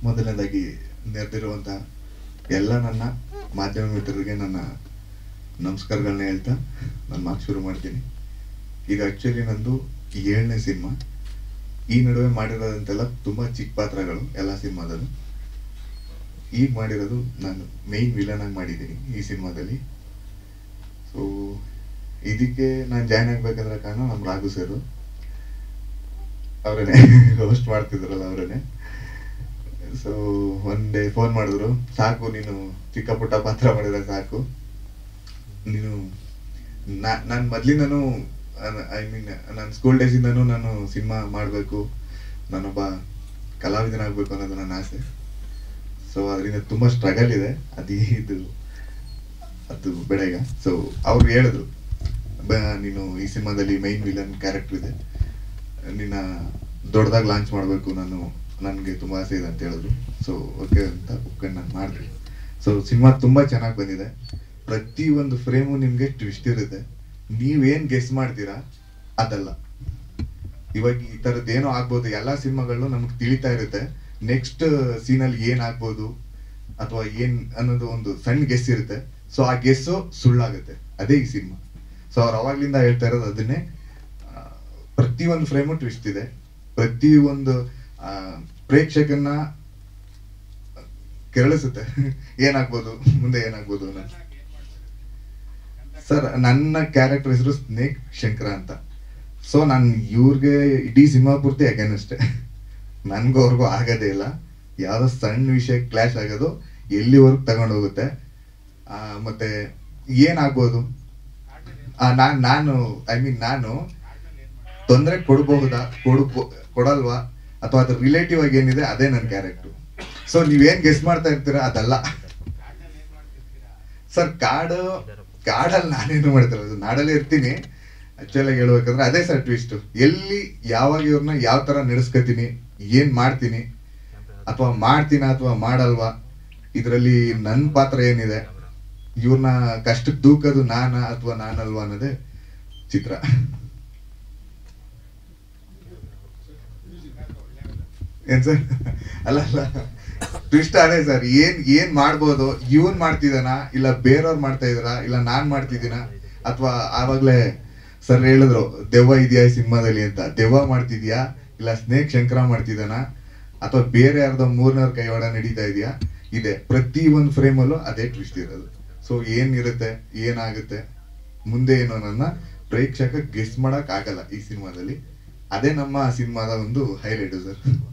ಮೊದಲನೇದಾಗಿ ನೆರೆದಿರುವಂಥ ಎಲ್ಲ ನನ್ನ ಮಾಧ್ಯಮ ಮಿತ್ರರಿಗೆ ನನ್ನ ನಮಸ್ಕಾರಗಳನ್ನ ಹೇಳ್ತಾ ನಾನು ಮಾತು ಶುರು ಮಾಡ್ತೀನಿ ಈಗ ಆ್ಯಕ್ಚುಲಿ ನಂದು ಏಳನೇ ಸಿನಿಮಾ ಈ ನಡುವೆ ಮಾಡಿರೋದಂತೆಲ್ಲ ತುಂಬ ಚಿಕ್ಕ ಪಾತ್ರಗಳು ಎಲ್ಲ ಸಿನಿಮಾದಲ್ಲೂ ಈಗ ಮಾಡಿರೋದು ನಾನು ಮೇಯ್ನ್ ವಿಲನ್ ಆಗಿ ಮಾಡಿದ್ದೀನಿ ಈ ಸಿನಿಮಾದಲ್ಲಿ ಸೊ ಇದಕ್ಕೆ ನಾನು ಜಾಯ್ನ್ ಆಗ್ಬೇಕಂದ್ರೆ ಕಾರಣ ನಮ್ಮ ರಾಘು ಸರು ಅವರೇನೆ ಹೋಸ್ಟ್ ಮಾಡ್ತಿದ್ರಲ್ಲ ಅವರೇನೆ ಸೊ ಒನ್ ಡೇ ಫೋನ್ ಮಾಡಿದ್ರು ಸಾಕು ನೀನು ಚಿಕ್ಕ ಪುಟ್ಟ ಪಾತ್ರ ಮಾಡಿದ್ರೆ ಸಾಕು ನೀನು ನಾನು ಮೊದ್ಲಿಂದನೂ ಐ ಮೀನ್ ನನ್ನ ಸ್ಕೂಲ್ ಡೇಸಿಂದನೂ ನಾನು ಸಿನಿಮಾ ಮಾಡಬೇಕು ನಾನೊಬ್ಬ ಕಲಾವಿದನಾಗಬೇಕು ಅನ್ನೋದು ನನ್ನ ಆಸೆ ಸೊ ಅದರಿಂದ ತುಂಬ ಸ್ಟ್ರಗಲ್ ಇದೆ ಅದು ಇದು ಅದು ಬೇಡ ಈಗ ಸೊ ಅವ್ರು ಹೇಳಿದ್ರು ಬ ನೀನು ಈ ಸಿನಿಮಾದಲ್ಲಿ ಮೈನ್ ವಿಲನ್ ಕ್ಯಾರೆಕ್ಟರ್ ಇದೆ ನಿನ್ನ ದೊಡ್ಡದಾಗಿ ಲಾಂಚ್ ಮಾಡಬೇಕು ನಾನು ನನಗೆ ತುಂಬ ಆಸೆ ಇದೆ ಅಂತ ಹೇಳಿದ್ರು ಸೊ ಓಕೆ ಅಂತ ಒಪ್ಕೊಂಡು ನಾನು ಮಾಡಿದೆ ಸೊ ಸಿನಿಮಾ ತುಂಬ ಚೆನ್ನಾಗಿ ಬಂದಿದೆ ಪ್ರತಿ ಒಂದು ಫ್ರೇಮು ನಿಮಗೆ ಟ್ವಿಸ್ಟ್ ಇರುತ್ತೆ ನೀವೇನು ಗೆಸ್ ಮಾಡ್ತೀರಾ ಅದಲ್ಲ ಇವಾಗ ಈ ಥರದ್ದು ಏನೋ ಆಗ್ಬೋದು ಎಲ್ಲ ಸಿನಿಮಾಗಳು ನಮ್ಗೆ ತಿಳಿತಾ ಇರುತ್ತೆ ನೆಕ್ಸ್ಟ್ ಸೀನಲ್ಲಿ ಏನ್ ಆಗ್ಬೋದು ಅಥವಾ ಏನ್ ಅನ್ನೋದು ಒಂದು ಸಣ್ಣ ಗೆಸ್ ಇರುತ್ತೆ ಸೊ ಆ ಗೆಸ್ಸು ಸುಳ್ಳಾಗುತ್ತೆ ಅದೇ ಈ ಸಿನಿಮಾ ಸೊ ಅವ್ರು ಅವಾಗ್ಲಿಂದ ಹೇಳ್ತಾ ಇರೋದು ಅದನ್ನೇ ಆ, ಪ್ರತಿಯೊಂದು ಫ್ರೇಮು ಟ್ವಿಸ್ಟ್ ಇದೆ ಪ್ರತಿಯೊಂದು ಆ, ಪ್ರೇಕ್ಷಕನ್ನ ಕೆರಳಿಸುತ್ತೆ ಏನಾಗ್ಬೋದು ಮುಂದೆ ಏನಾಗ್ಬೋದು ಅನ್ನೋದು ಸರ್ ನನ್ನ ಕ್ಯಾರೆಕ್ಟರ್ ಹೆಸರು ಸ್ನೇಕ್ ಶಂಕರ ಅಂತ ಸೊ ನಾನು ಇವ್ರಿಗೆ ಇಡೀ ಸಿನಿಮಾ ಪೂರ್ತಿ ಅಗೇನಷ್ಟೇ ನನ್ಗೂ ಅವ್ರಿಗೂ ಆಗೋದೇ ಇಲ್ಲ ಯಾವುದೋ ಸಣ್ಣ ವಿಷಯ ಕ್ಲಾಶ್ ಆಗೋದು ಎಲ್ಲಿವರೆಗೂ ತಗೊಂಡು ಹೋಗುತ್ತೆ ಆ, ಮತ್ತೆ ಏನಾಗ್ಬೋದು ಆ, ನಾನ್ ನಾನು ಐ ಮೀನ್ ನಾನು ತೊಂದರೆ ಕೊಡಬಹುದಾ ಕೊಡ್ಬೋ ಕೊಡಲ್ವಾ ಅಥವಾ ಅದ್ರ ರಿಲೇಟಿವ್ ಆಗಿ ಏನಿದೆ ಅದೇ ನನ್ನ ಕ್ಯಾರೆಕ್ಟರ್ ಸೊ ನೀವೇನ್ ಗೆಸ್ ಮಾಡ್ತಾ ಇರ್ತೀರಾ ಅದಲ್ಲ ಸರ್ ಕಾಡು ಕಾಡಲ್ಲಿ ನಾನೇನು ಮಾಡ್ತಿರೋದು ನಾಡಲ್ಲೇ ಇರ್ತೀನಿ ಆಕ್ಚುಲಿ ಹೇಳ್ಬೇಕಂದ್ರೆ ಅದೇ ಸರ್ ಟ್ವಿಸ್ಟ್ ಎಲ್ಲಿ ಯಾವಾಗ ಇವ್ರನ್ನ ಯಾವ ತರ ನಡೆಸ್ಕೊತೀನಿ ಏನ್ ಮಾಡ್ತೀನಿ ಅಥವಾ ಮಾಡ್ತೀನ ಅಥವಾ ಮಾಡಲ್ವಾ ಇದರಲ್ಲಿ ನನ್ನ ಪಾತ್ರ ಏನಿದೆ ಇವ್ರನ್ನ ಕಷ್ಟಕ್ಕೆ ದೂಕೋದು ನಾನ ಅಥವಾ ನಾನಲ್ವಾ ಅನ್ನೋದೇ ಚಿತ್ರ ಏನ್ ಸರ್ ಅಲ್ಲ ಅಲ್ಲ ಟ್ವಿಸ್ಟ್ ಅದೇ ಸರ್ ಏನ್ ಏನ್ ಮಾಡ್ಬೋದು ಇವನ್ ಮಾಡ್ತಿದಾನ ಇಲ್ಲ ಬೇರೆಯವ್ರು ಮಾಡ್ತಾ ಇದಾರ ಇಲ್ಲ ನಾನ್ ಮಾಡ್ತಿದ್ದೀನ ಅಥವಾ ಆವಾಗ್ಲೇ ಸರ್ ಹೇಳಿದ್ರು ದೆವ್ವ ಇದೆಯಾ ಈ ಸಿನಿಮಾದಲ್ಲಿ ಅಂತ ದೆವ್ವ ಮಾಡ್ತಿದ್ಯಾ ಇಲ್ಲ ಸ್ನೇಕ್ ಶಂಕರ ಮಾಡ್ತಿದ್ದಾನ ಅಥವಾ ಬೇರೆ ಯಾರ್ದೋ ಮೂರನವ್ರ ಕೈವಾಡ ನಡೀತಾ ಇದೆಯಾ ಇದೆ ಪ್ರತಿ ಒಂದು ಫ್ರೇಮಲ್ಲೂ ಅದೇ ಟ್ವಿಸ್ಟ್ ಇರೋದು ಸೊ ಏನಿರುತ್ತೆ ಏನಾಗುತ್ತೆ ಮುಂದೆ ಏನು ನನ್ನ ಪ್ರೇಕ್ಷಕ ಗೆಸ್ ಮಾಡಕ್ ಆಗಲ್ಲ ಈ ಸಿನಿಮಾದಲ್ಲಿ ಅದೇ ನಮ್ಮ ಸಿನಿಮಾದ ಒಂದು ಹೈಲೈಟ್ ಸರ್